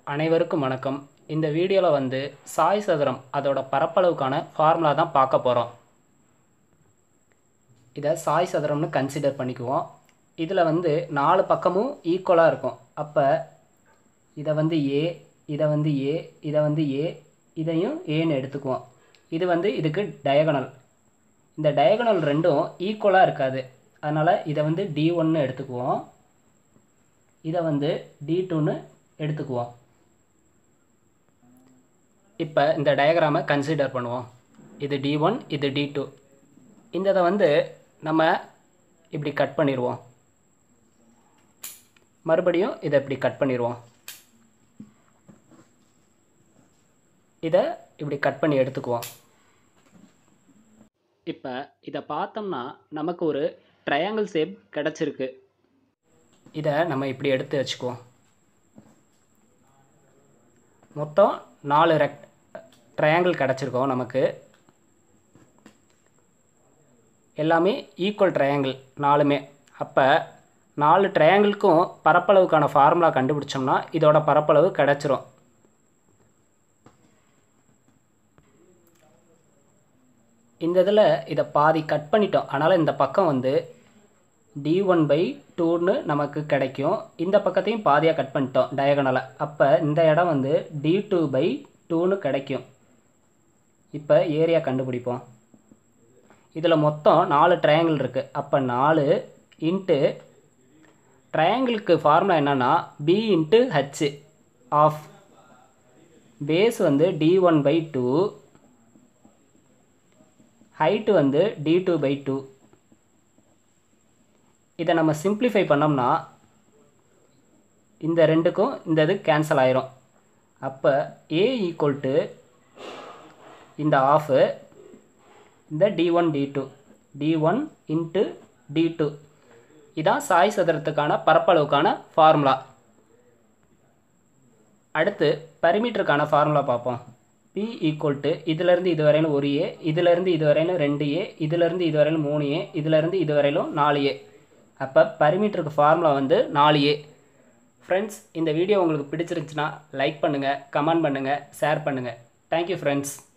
அனைவருக்கும் வணக்கம் இந்த வீடியோவில் வந்து சாய் சதுரம் அதோட பரப்பளவுக்கான ஃபார்முலா தான் பார்க்க போகிறோம் இதை சாய் சதுரம்னு கன்சிடர் பண்ணிக்குவோம் இதில் வந்து நாலு பக்கமும் ஈக்குவலாக இருக்கும் அப்போ இதை வந்து ஏ இதை வந்து ஏ இதை வந்து ஏ இதையும் ஏன்னு எடுத்துக்குவோம் இது வந்து இதுக்கு டயகனல் இந்த டயகனல் ரெண்டும் ஈக்குவலாக இருக்காது அதனால் இதை வந்து டி ஒன்னு எடுத்துக்குவோம் இதை வந்து டி டூன்னு எடுத்துக்குவோம் இப்போ இந்த டயக்ராமை கன்சிடர் பண்ணுவோம் இது டி ஒன் இது டி டூ இந்த இதை வந்து நம்ம இப்படி கட் பண்ணிடுவோம் மறுபடியும் இதை இப்படி கட் பண்ணிடுவோம் இதை இப்படி கட் பண்ணி எடுத்துக்குவோம் இப்போ இதை பார்த்தோம்னா நமக்கு ஒரு ட்ரையாங்கிள் ஷேப் கிடச்சிருக்கு இதை நம்ம இப்படி எடுத்து வச்சுக்குவோம் மொத்தம் நாலு ரெக்ட் ட்ரையாங்கிள் கிடச்சிருக்கோம் நமக்கு எல்லாமே ஈக்குவல் ட்ரையாங்கிள் நாலுமே அப்போ நாலு ட்ரையாங்கிள்க்கும் பரப்பளவுக்கான ஃபார்முலா கண்டுபிடிச்சோம்னா இதோட பரப்பளவு கிடச்சிரும் இந்த இதில் இதை பாதி கட் பண்ணிட்டோம் அதனால் இந்த பக்கம் வந்து டி ஒன் பை டூன்னு நமக்கு கிடைக்கும் இந்த பக்கத்தையும் பாதியாக கட் பண்ணிட்டோம் டயகனலாக அப்போ இந்த இடம் வந்து டி டூ பை டூன்னு கிடைக்கும் இப்போ ஏரியா கண்டுபிடிப்போம் இதில் மொத்தம் நாலு ட்ரையாங்கிள் இருக்குது அப்போ நாலு இன்ட்டு ட்ரையாங்கிளுக்கு ஃபார்முலா என்னென்னா B into H half base வந்து D one by two height வந்து டி டூ பை டூ இதை நம்ம சிம்பிளிஃபை பண்ணோம்னா இந்த ரெண்டுக்கும் இந்த இது கேன்சல் ஆயிரும் அப்போ ஏ ஈக்குவல் டு இந்த ஆஃபு இந்த D one D two D one into D two இதான் சாய் சதுரத்துக்கான பரப்பளவுக்கான ஃபார்முலா அடுத்து பரிமீட்டருக்கான ஃபார்முலா பார்ப்போம் பி ஈக்குவல் டு இதிலேருந்து இது வரையிலும் ஒரு ஏ இதிலேருந்து இது வரையிலும் ரெண்டு ஏ இதிலேருந்து இது வரையிலும் மூணு ஏ இதிலேருந்து இது வரையிலும் நாலு ஏ அப்போ பரிமீட்டருக்கு ஃபார்முலா வந்து நாலு ஏ ஃப்ரெண்ட்ஸ் இந்த வீடியோ உங்களுக்கு பிடிச்சிருந்துச்சுன்னா லைக் பண்ணுங்கள் கமெண்ட் பண்ணுங்கள் ஷேர் பண்ணுங்கள் தேங்க்யூ ஃப்ரெண்ட்ஸ்